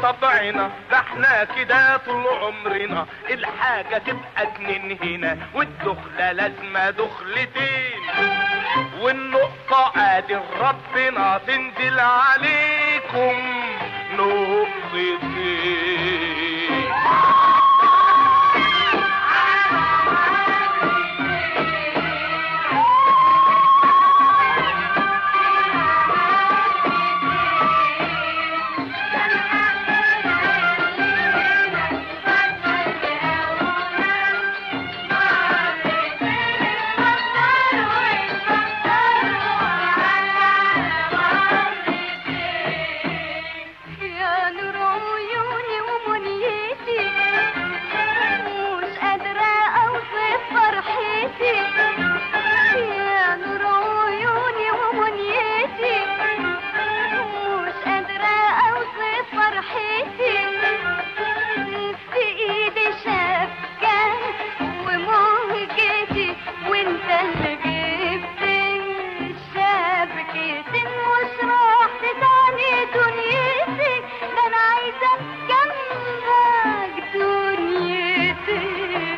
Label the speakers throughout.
Speaker 1: طبعنا ده احنا كده طول عمرنا الحاجة تبقى اتنين هنا والدخلة لازمة دخلتين والنقطة قادر ربنا تنزل عليكم نقطتين
Speaker 2: يا نور عيوني ومنيتي مش قادرة أوصف فرحتي يا نور عيوني ومنيتي مش قادرة أوصف فرحتي في إيدي شبكة ومهجتي وانت اللي جبت شبكتي مش راح تدعني دنيتي ده انا عايزة جنبك دنيتي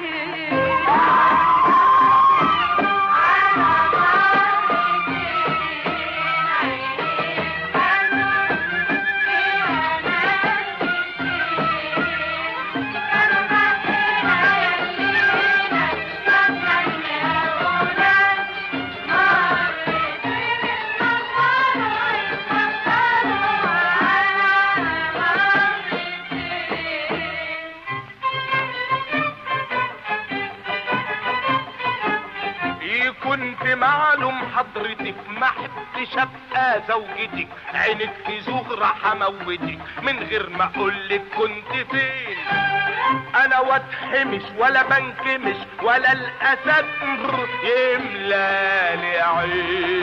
Speaker 1: إيه كنت معلوم حضرتك ما حبتش ابقى زوجتك عينك في زغرة حموتك من غير ما اقولك كنت فين انا واتحمش ولا بنكمش ولا الاسد يملى لي عين